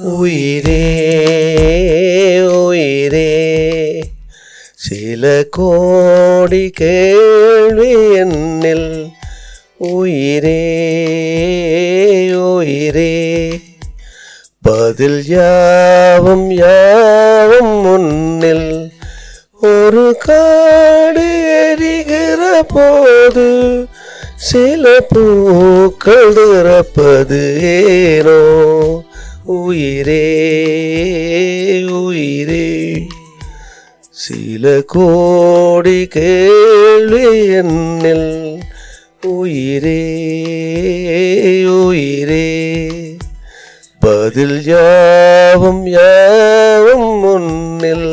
உயிரே உயிரே சில கோடி கேள்வி என்னில் உயிரே உயிரே பதில் யாவும் யாவும் முன்னில் ஒரு காடு எரிகிற போது சில பூக்கள் திறப்பது ஏனோ உயிரே உயிரே சில கோடி கேள்வி என்னில் உயிரே உயிரே பதில் யாவும் யாவும் முன்னில்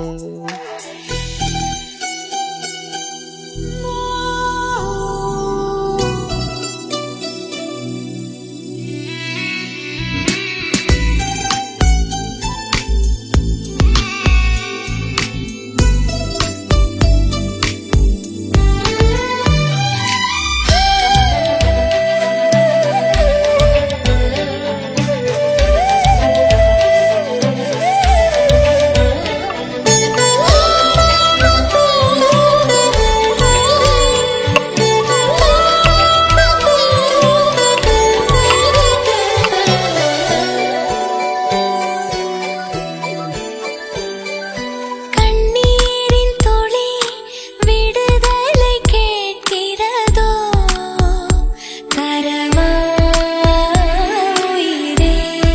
கண்ணீரின் துளி விடுதலை கேட்கிறதோ தரமா உயிரே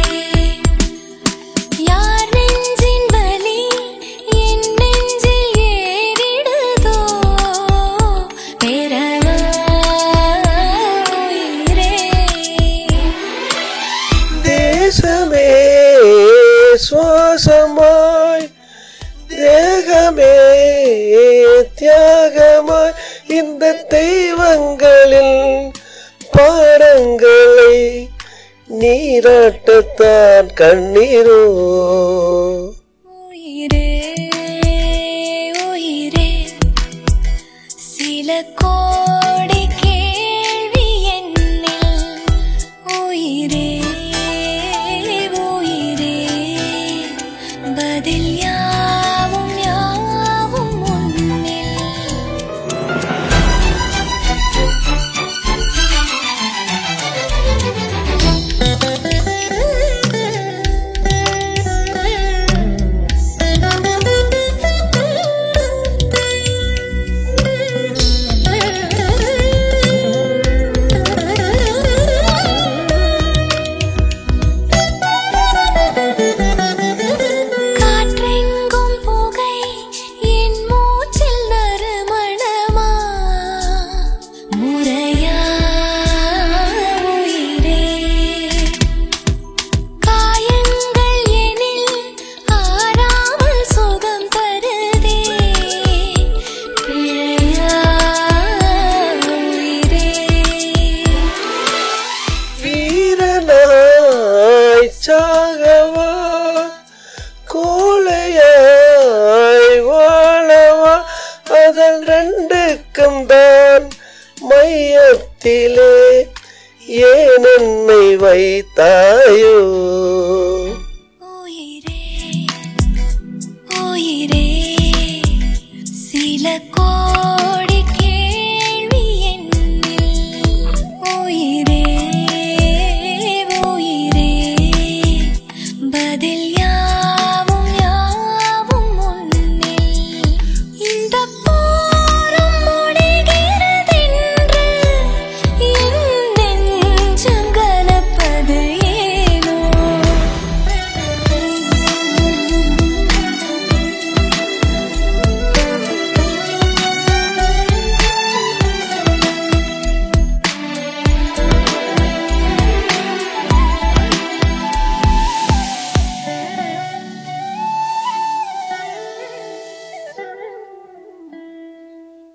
யார் நெஞ்சின் வலி என் நெஞ்சில் ஏறிடுதோ பெறவா உயிரே தேசமே சுவாசமாய் தேகமே தியாகமாய் இந்த தெய்வங்களில் பாடங்களை நீராட்டத்தான் கண்ணீரோ உயிரே உயிரே சில கோடி கேள்வி என்னில் உயிரே உயிரே பதில் யாவும் யாவும் உன்னில் காற்றெங்கும் புகை என் மூச்சில் நறுமணமா முறையா உயிரே காயங்கள் எனில் ஆறாமல் சுகம் தருதே பிழையா உயிரே வீரனாய் சாகவா கோழையாய் வாழவா அதன் ரெண்டுக்கும் தான் மையத்திலே ஏன் என்னை வைத்தாயோ உயிரே உயிரே சில கோ